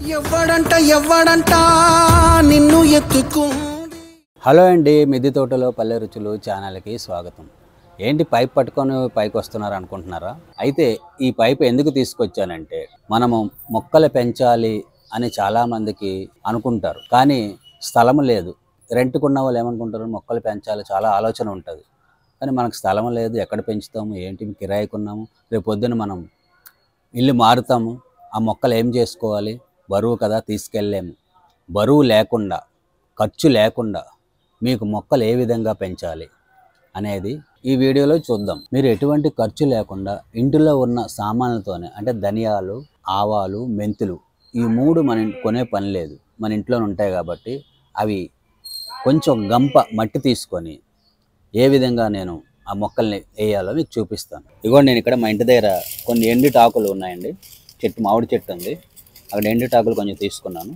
ఎవ్వడంట ఎవ్వడంట నిన్ను ఎత్తుకుంది హలో అండి మిద్దె తోటలో పల్లె రుచులు ఛానల్కి స్వాగతం ఏంటి పైప్ పట్టుకొని పైకి వస్తున్నారు అనుకుంటున్నారా అయితే ఈ పైప్ ఎందుకు తీసుకొచ్చానంటే మనము మొక్కలు పెంచాలి అని చాలామందికి అనుకుంటారు కానీ స్థలం లేదు రెంట్కున్న వాళ్ళు ఏమనుకుంటారు మొక్కలు పెంచాలి చాలా ఆలోచన ఉంటుంది కానీ మనకు స్థలం లేదు ఎక్కడ పెంచుతాము ఏంటి కిరాయికున్నాము రేపు పొద్దున మనం ఇల్లు మారుతాము ఆ మొక్కలు ఏం చేసుకోవాలి బరువు కదా తీసుకెళ్ళలేము బరువు లేకుండా ఖర్చు లేకుండా మీకు మొక్కలు ఏ విధంగా పెంచాలి అనేది ఈ వీడియోలో చూద్దాం మీరు ఎటువంటి ఖర్చు లేకుండా ఇంటిలో ఉన్న సామాన్లతోనే అంటే ధనియాలు ఆవాలు మెంతులు ఈ మూడు మన ఇంటి- కొనే పని లేదు మన ఇంట్లోనే ఉంటాయి కాబట్టి అవి కొంచెం గంప మట్టి తీసుకొని ఏ విధంగా నేను ఆ మొక్కల్ని వేయాలో మీకు చూపిస్తాను ఇగోండి నేను ఇక్కడ మా ఇంటి దగ్గర కొన్ని ఎండు టాకులు ఉన్నాయండి చెట్టు మామిడి చెట్టు ఉంది అక్కడ ఎండు టాకులు కొంచెం తీసుకున్నాను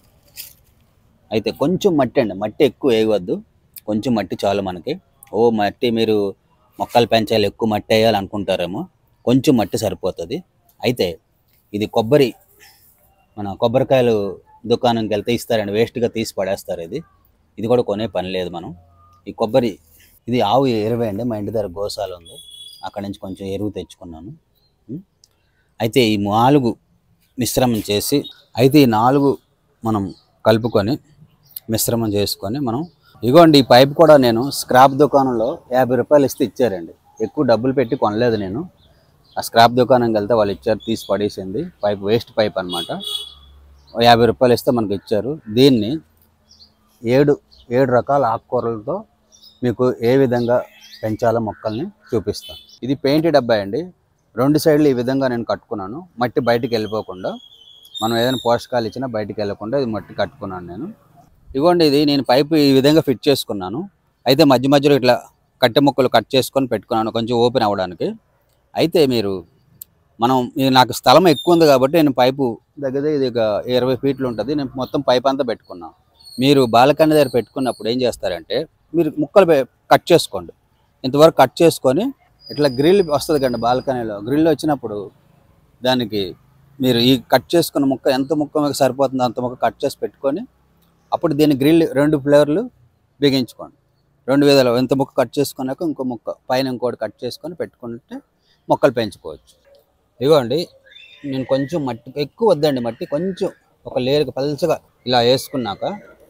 అయితే కొంచెం మట్టి అండి మట్టి ఎక్కువ వేయవద్దు కొంచెం మట్టి చాలు మనకి ఓ మట్టి మీరు మొక్కలు పెంచాలి ఎక్కువ మట్టి వేయాలి అనుకుంటారేమో కొంచెం మట్టి సరిపోతుంది అయితే ఇది కొబ్బరి మన కొబ్బరికాయలు దుకాణంకి వెళ్తే ఇస్తారండి వేస్ట్గా తీసి పడేస్తారు ఇది ఇది కూడా కొనే పని లేదు మనం ఈ కొబ్బరి ఇది ఆవు ఎరువే అండి మా ఇంటి దగ్గర గోశాల ఉంది అక్కడి నుంచి కొంచెం ఎరువు తెచ్చుకున్నాను ఉం. అయితే ఈ నాలుగు మిశ్రమం చేసి అయితే ఈ నాలుగు మనం కలుపుకొని మిశ్రమం చేసుకొని మనం ఇగోండి ఈ పైప్ కూడా నేను స్క్రాప్ దుకాణంలో యాభై రూపాయలు ఇస్తే ఇచ్చారండి ఎక్కువ డబ్బులు పెట్టి కొనలేదు నేను ఆ స్క్రాప్ దుకాణంకి వెళ్తే వాళ్ళు ఇచ్చారు తీసి పడేసింది పైప్ వేస్ట్ పైప్ అనమాట యాభై రూపాయలు ఇస్తే మనకి ఇచ్చారు దీన్ని ఏడు ఏడు రకాల ఆకుకూరలతో మీకు ఏ విధంగా పెంచాలో మొక్కల్ని చూపిస్తాను ఇది పెయింట్ డబ్బా అండి రెండు సైడ్లు ఈ విధంగా నేను కట్టుకున్నాను మట్టి బయటికి వెళ్ళిపోకుండా మనం ఏదైనా పోషకాలు ఇచ్చినా బయటికి వెళ్ళకుండా ఇది మట్టి కట్టుకున్నాను నేను ఇదిగోండి ఇది నేను పైపు ఈ విధంగా ఫిట్ చేసుకున్నాను అయితే మధ్య మధ్యలో ఇట్లా కట్టె ముక్కలు కట్ చేసుకొని పెట్టుకున్నాను కొంచెం ఓపెన్ అవ్వడానికి అయితే మీరు మనం ఇది నాకు స్థలం ఎక్కువ ఉంది కాబట్టి నేను పైపు దగ్గర ఇది ఒక ఇరవై ఫీట్లు ఉంటుంది నేను మొత్తం పైప్ అంతా పెట్టుకున్నాను మీరు బాలకన్న దగ్గర పెట్టుకున్నప్పుడు ఏం చేస్తారంటే మీరు ముక్కలు పె- కట్ చేసుకోండి ఇంతవరకు కట్ చేసుకొని ఇట్లా గ్రిల్ వస్తుంది కండి బాల్కనీలో గ్రిల్ వచ్చినప్పుడు దానికి మీరు ఈ కట్ చేసుకున్న ముక్క ఎంత ముక్క మీకు సరిపోతుందో అంత ముక్క కట్ చేసి పెట్టుకొని అప్పుడు దీన్ని గ్రిల్ రెండు ఫ్లేవర్లు బిగించుకోండి రెండు విధాలు ఎంత ముక్క కట్ చేసుకున్నాక ఇంకో ముక్క పైన ఇంకోటి కట్ చేసుకొని పెట్టుకుంటే మొక్కలు పెంచుకోవచ్చు ఇదిగోండి నేను కొంచెం మట్టి ఎక్కువ వద్దండి మట్టి కొంచెం ఒక లేయర్కి పల్చగా ఇలా వేసుకున్నాక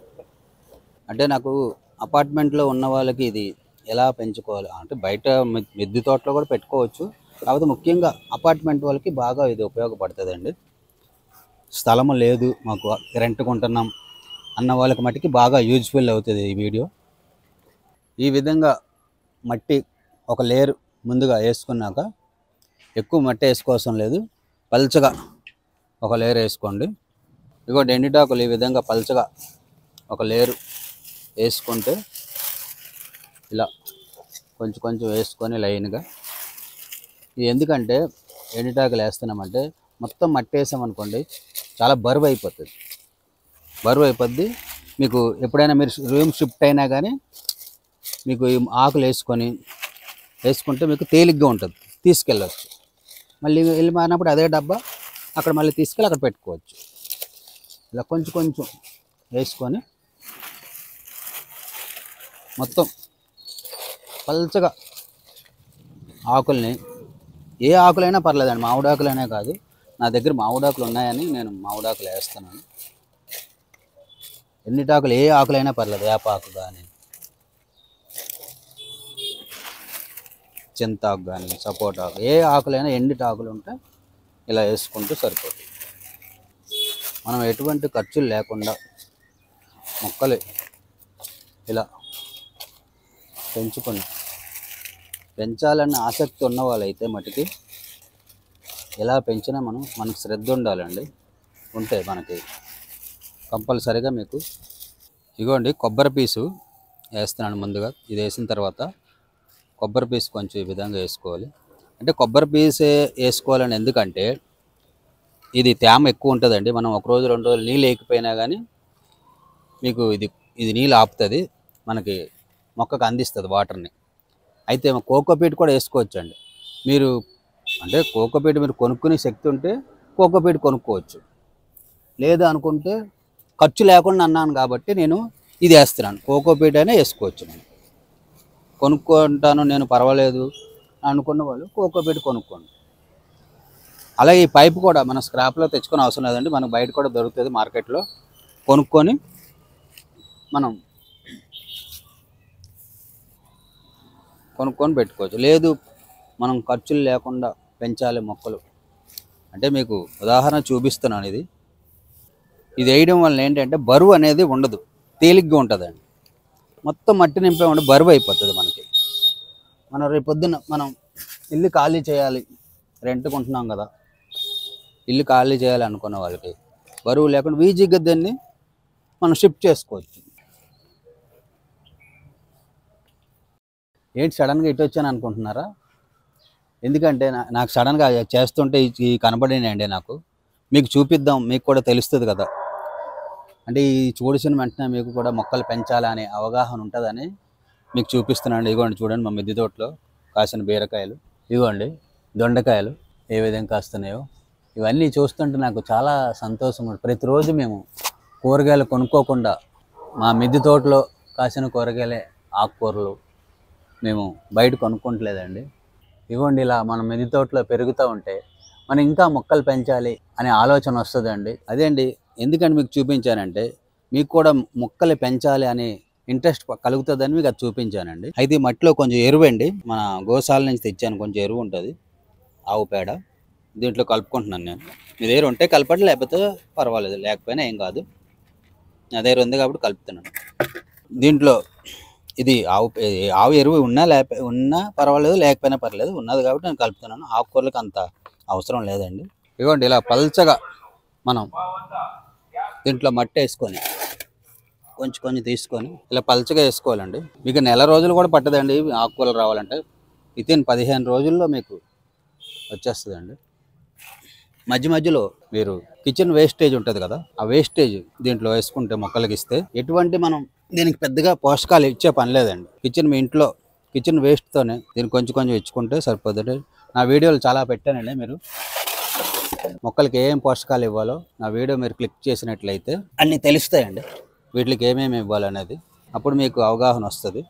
అంటే నాకు అపార్ట్మెంట్లో ఉన్న వాళ్ళకి ఇది ఎలా పెంచుకోవాలి అంటే బయట మిద్- మిద్దె తోటలో కూడా పెట్టుకోవచ్చు కాకపోతే ముఖ్యంగా అపార్ట్మెంట్ వాళ్ళకి బాగా ఇది ఉపయోగపడుతుందండి స్థలము లేదు మాకు రెంట్ కొంటున్నాం అన్న వాళ్ళకి మట్టికి బాగా యూజ్ఫుల్ అవుతుంది ఈ వీడియో ఈ విధంగా మట్టి ఒక లేయర్ ముందుగా వేసుకున్నాక ఎక్కువ మట్టి వేసుకోవసం లేదు పల్చగా ఒక లేయర్ వేసుకోండి ఇదిగోండి ఎండిటాకులు ఈ విధంగా పల్చగా ఒక లేయర్ వేసుకుంటే ఇలా కొంచెం కొంచెం వేసుకొని లైన్గా ఇది ఎందుకంటే ఎండిటాకులు వేస్తున్నామంటే మొత్తం మట్టి వేసామనుకోండి చాలా బరువు అయిపోతుంది బరువు అయిపోద్ది మీకు ఎప్పుడైనా మీరు రూమ్ షిఫ్ట్ అయినా కానీ మీకు ఈ ఆకులు వేసుకొని వేసుకుంటే మీకు తేలిగ్గా ఉంటుంది తీసుకెళ్ళవచ్చు మళ్ళీ వెళ్ళి మారినప్పుడు అదే డబ్బా అక్కడ మళ్ళీ తీసుకెళ్ళి అక్కడ పెట్టుకోవచ్చు ఇలా కొంచెం కొంచెం వేసుకొని మొత్తం పల్చగా ఆకుల్ని ఏ ఆకులైనా పర్లేదండి మామిడాకులైనా కాదు నా దగ్గర మామిడాకులు ఉన్నాయని నేను మామిడాకులు వేస్తున్నాను ఎన్నిటాకులు ఏ ఆకులైనా పర్లేదు వేపాకు కానీ చింతాకు కానీ సపోటాకు ఏ ఆకులైనా ఎండిటి ఆకులు ఉంటే ఇలా వేసుకుంటే సరిపోతుంది మనం ఎటువంటి ఖర్చులు లేకుండా మొక్కలు ఇలా పెంచుకొని పెంచాలన్న ఆసక్తి ఉన్న వాళ్ళైతే మటుకి ఎలా పెంచినా మనం మనకు శ్రద్ధ ఉండాలండి ఉంటే మనకి కంపల్సరిగా మీకు ఇగోండి కొబ్బరి పీసు వేస్తున్నాను ముందుగా ఇది వేసిన తర్వాత కొబ్బరి పీసు కొంచెం ఈ విధంగా వేసుకోవాలి అంటే కొబ్బరి పీసే వేసుకోవాలని ఎందుకంటే ఇది తేమ ఎక్కువ ఉంటుందండి మనం ఒక రోజు రెండు రోజులు నీళ్ళు వేయకపోయినా కానీ మీకు ఇది ఇది నీళ్ళు ఆపుతుంది మనకి మొక్కకు అందిస్తుంది వాటర్ని అయితే కోకోపీట్ కూడా వేసుకోవచ్చండి మీరు అంటే కోకోపీట్ మీరు కొనుక్కునే శక్తి ఉంటే కోకోపీట్ కొనుక్కోవచ్చు లేదు అనుకుంటే ఖర్చు లేకుండా అన్నాను కాబట్టి నేను ఇది వేస్తున్నాను కోకోపీట్ అయినా వేసుకోవచ్చు నేను కొనుక్కుంటాను నేను పర్వాలేదు అనుకున్న వాళ్ళు కోకోపీట్ కొనుక్కోండి అలాగే ఈ పైప్ కూడా మన స్క్రాప్లో తెచ్చుకొని అవసరం లేదండి మనకు బయట కూడా దొరుకుతుంది మార్కెట్లో కొనుక్కొని మనం కొనుక్కొని పెట్టుకోవచ్చు లేదు మనం ఖర్చులు లేకుండా పెంచాలి మొక్కలు అంటే మీకు ఉదాహరణ చూపిస్తున్నాను ఇది ఇది వేయడం వల్ల ఏంటంటే బరువు అనేది ఉండదు తేలిగ్గా ఉంటుందండి మొత్తం మట్టి నింపామంటే బరువు అయిపోతుంది మనకి మనం రేపు పొద్దున్న మనం ఇల్లు ఖాళీ చేయాలి రెంట్కి ఉంటున్నాం కదా ఇల్లు ఖాళీ చేయాలి అనుకున్న వాళ్ళకి బరువు లేకుండా ఈజీగా దాన్ని మనం షిఫ్ట్ చేసుకోవచ్చు ఏంటి సడన్గా ఇటు వచ్చాను అనుకుంటున్నారా ఎందుకంటే నా- నాకు సడన్గా చేస్తుంటే ఈ- ఈ కనబడినాయండి నాకు మీకు చూపిద్దాం మీకు కూడా తెలుస్తుంది కదా అంటే ఈ చూడిసిన వెంటనే మీకు కూడా మొక్కలు పెంచాలనే అవగాహన ఉంటుందని మీకు చూపిస్తున్నాను ఇదిగోండి చూడండి మా మిద్దె తోటలో కాసిన బీరకాయలు ఇదిగోండి దొండకాయలు ఏ విధంగా కాస్తున్నాయో ఇవన్నీ చూస్తుంటే నాకు చాలా సంతోషం ఉంది. ప్రతిరోజు మేము కూరగాయలు కొనుక్కోకుండా మా మిద్దె తోటలో కాసిన కూరగాయలే ఆకుకూరలు మేము బయట కొనుక్కోవట్లేదండి ఇవ్వండి ఇలా మన మిద్దె తోటలో పెరుగుతూ ఉంటే మనం ఇంకా మొక్కలు పెంచాలి అనే ఆలోచన వస్తుందండి అదే అండి ఎందుకని మీకు చూపించానంటే మీకు కూడా మొక్కలు పెంచాలి అనే ఇంట్రెస్ట్ కలుగుతుందని మీకు అది చూపించానండి అయితే ఈ మట్టిలో కొంచెం ఎరువు అండి మన గోశాల నుంచి తెచ్చాను కొంచెం ఎరువు ఉంటుంది ఆవు పేడ దీంట్లో కలుపుకుంటున్నాను నేను మీ దగ్గర ఉంటే కలపండి లేకపోతే పర్వాలేదు లేకపోయినా ఏం కాదు నా దగ్గర ఉంది కాబట్టి కలుపుతున్నాను దీంట్లో ఇది ఆవు పే- ఆవు ఎరువు ఉన్నా లేక ఉన్నా పర్వాలేదు లేకపోయినా పర్లేదు ఉన్నది కాబట్టి నేను కలుపుతున్నాను ఆకుకూరలకు అంత అవసరం లేదండి ఇదిగోండి ఇలా పల్చగా మనం దీంట్లో మట్టి వేసుకొని కొంచెం కొంచెం తీసుకొని ఇలా పల్చగా వేసుకోవాలండి మీకు నెల రోజులు కూడా పట్టదండి ఇవి ఆకుకూరలు రావాలంటే వితిన్ పదిహేను రోజుల్లో మీకు వచ్చేస్తుందండి మధ్య మధ్యలో మీరు కిచెన్ వేస్టేజ్ ఉంటుంది కదా ఆ వేస్టేజ్ దీంట్లో వేసుకుంటే మొక్కలకి ఇస్తే ఎటువంటి మనం దీనికి పెద్దగా పోషకాలు ఇచ్చే పని లేదండి కిచెన్ మీ ఇంట్లో కిచెన్ వేస్ట్తోనే దీనికి కొంచెం కొంచెం ఇచ్చుకుంటే సరిపోతుంది నా వీడియోలు చాలా పెట్టానండి మీరు మొక్కలకి ఏం పోషకాలు ఇవ్వాలో నా వీడియో మీరు క్లిక్ చేసినట్లయితే అన్నీ తెలుస్తాయండి వీటికి ఏమేమి ఇవ్వాలనేది అప్పుడు మీకు అవగాహన వస్తుంది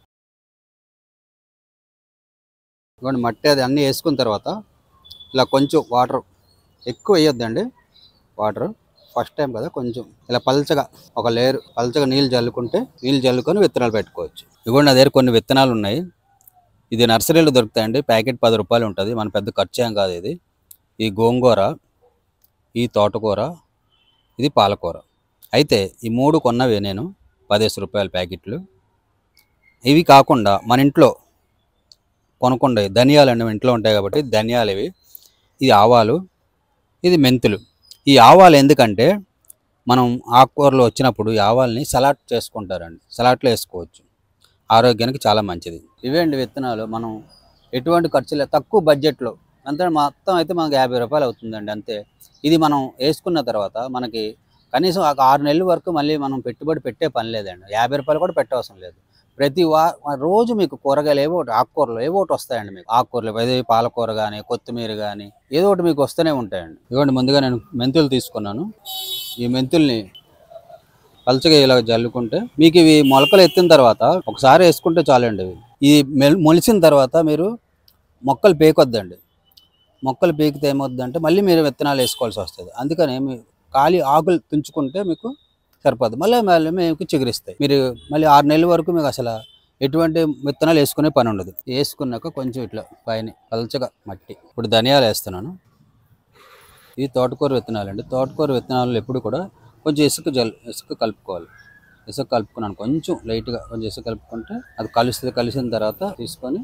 ఇవ్వండి మట్టి అది అన్నీ వేసుకున్న తర్వాత ఇలా కొంచెం వాటర్ ఎక్కువ వేయొద్దండి వాటర్ ఫస్ట్ టైం కదా కొంచెం ఇలా పల్చగా ఒక లేయర్ పల్చగా నీళ్ళు జల్లుకుంటే నీళ్ళు జల్లుకొని విత్తనాలు పెట్టుకోవచ్చు ఇవ్వండి నా దగ్గర కొన్ని విత్తనాలు ఉన్నాయి ఇది నర్సరీలో దొరుకుతాయండి ప్యాకెట్ పది రూపాయలు ఉంటుంది మన పెద్ద ఖర్చు ఏం కాదు ఇది ఈ గోంగూర ఈ తోటకూర ఇది పాలకూర అయితే ఈ మూడు కొన్నవే నేను పదిహేను రూపాయల ప్యాకెట్లు ఇవి కాకుండా మన ఇంట్లో కొనుక్కుండే ధనియాలు అనేవి ఇంట్లో ఉంటాయి కాబట్టి ధనియాలు ఇవి ఇది ఆవాలు ఇది మెంతులు ఈ ఆవాలు ఎందుకంటే మనం ఆకుకూరలు వచ్చినప్పుడు ఈ ఆవాల్ని సలాడ్ చేసుకుంటారండి సలాడ్లో వేసుకోవచ్చు ఆరోగ్యానికి చాలా మంచిది ఇవేంటి విత్తనాలు మనం ఎటువంటి ఖర్చు లేదు తక్కువ బడ్జెట్లో అంతే మొత్తం అయితే మనకి యాభై రూపాయలు అవుతుందండి అంతే ఇది మనం వేసుకున్న తర్వాత మనకి కనీసం ఒక ఆరు నెలల వరకు మళ్ళీ మనం పెట్టుబడి పెట్టే పని లేదండి యాభై రూపాయలు కూడా పెట్టవసరం లేదు ప్రతి వా రోజు మీకు కూరగాయలు ఏవో ఒకటి ఆకుకూరలు ఏవో ఒకటి వస్తాయండి మీకు ఆకుకూరలు అదే పాలకూర కానీ కొత్తిమీర కానీ ఏదో ఒకటి మీకు వస్తూనే ఉంటాయండి ఇదిగోండి ముందుగా నేను మెంతులు తీసుకున్నాను ఈ మెంతుల్ని పలచగా ఇలా జల్లుకుంటే మీకు ఇవి మొలకలు ఎత్తిన తర్వాత ఒకసారి వేసుకుంటే చాలండి ఇవి ఇది మెల్ మొలిసిన తర్వాత మీరు మొక్కలు పీకొద్దండి మొక్కలు పీకితే ఏమవుద్దంటే మళ్ళీ మీరు విత్తనాలు వేసుకోవాల్సి వస్తుంది అందుకని మీ ఖాళీ ఆకులు తుంచుకుంటే మీకు సరిపోదు మళ్ళీ మళ్ళీ మీకు చిగురిస్తాయి మీరు మళ్ళీ ఆరు నెలల వరకు మీకు అసలు ఎటువంటి విత్తనాలు వేసుకునే పని ఉండదు వేసుకున్నాక కొంచెం ఇట్లా పైన పలచగా మట్టి ఇప్పుడు ధనియాలు వేస్తున్నాను ఇది తోటకూర విత్తనాలు అండి తోటకూర విత్తనాలు ఎప్పుడు కూడా కొంచెం ఇసుక జల్ ఇసుక కలుపుకోవాలి ఇసుక కలుపుకున్నాను కొంచెం లైట్గా కొంచెం ఇసుక కలుపుకుంటే అది కలుస్తుంది కలిసిన తర్వాత తీసుకొని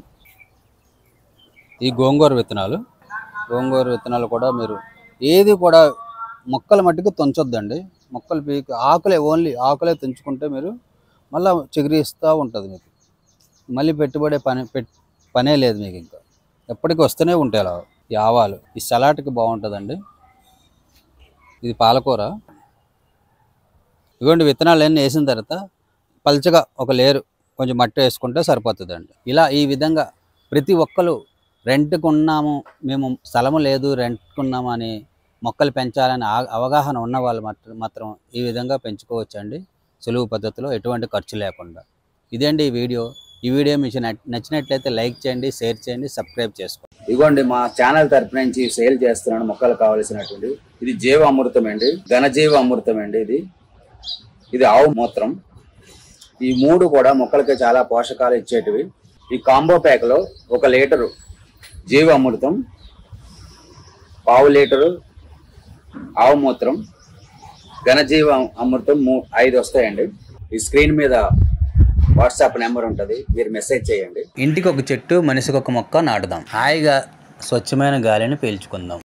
ఈ గోంగూర విత్తనాలు గోంగూర విత్తనాలు కూడా మీరు ఏది కూడా మొక్కల మట్టుకు తుంచొద్దండి మొక్కలు పీకి ఆకులే ఓన్లీ ఆకులే తుంచుకుంటే మీరు మళ్ళీ చిగురిస్తూ ఉంటుంది మీకు మళ్ళీ పెట్టుబడే పని పెట్ పనే లేదు మీకు ఇంకా ఎప్పటికీ వస్తూనే ఉంటాయి అలా ఈ ఆవాలు ఈ సలాడ్కి బాగుంటుందండి ఇది పాలకూర ఇదిగోండి విత్తనాలు అన్నీ వేసిన తర్వాత పల్చగా ఒక లేరు కొంచెం మట్టి వేసుకుంటే సరిపోతుందండి ఇలా ఈ విధంగా ప్రతి ఒక్కరు రెంట్కి ఉన్నాము మేము స్థలము లేదు రెంట్కి ఉన్నాము అని మొక్కలు పెంచాలని ఆ- అవగాహన ఉన్న వాళ్ళు మాత్రం మాత్రం ఈ విధంగా పెంచుకోవచ్చండి సులువు పద్ధతిలో ఎటువంటి ఖర్చు లేకుండా ఇదండి ఈ వీడియో ఈ వీడియో మీకు నచ్- నచ్చినట్లయితే లైక్ చేయండి షేర్ చేయండి సబ్స్క్రైబ్ చేసుకోండి ఇదిగోండి మా ఛానల్ తరపు నుంచి సేల్ చేస్తున్నాను మొక్కలు కావాల్సినటువంటి ఇది జీవ అమృతం అండి ఘనజీవ అమృతం అండి ఇది ఇది ఆవు మూత్రం ఈ మూడు కూడా మొక్కలకి చాలా పోషకాలు ఇచ్చేటివి ఈ కాంబో ప్యాక్లో ఒక లీటరు జీవ అమృతం పావు లీటరు ఆవు మూత్రం ఘనజీవ అమృతం మూ ఐదు వస్తాయండి ఈ స్క్రీన్ మీద వాట్సాప్ నెంబర్ ఉంటుంది మీరు మెసేజ్ చేయండి ఇంటికి ఒక చెట్టు మనిషికి ఒక మొక్క నాటుదాం హాయిగా స్వచ్ఛమైన గాలిని పీల్చుకుందాం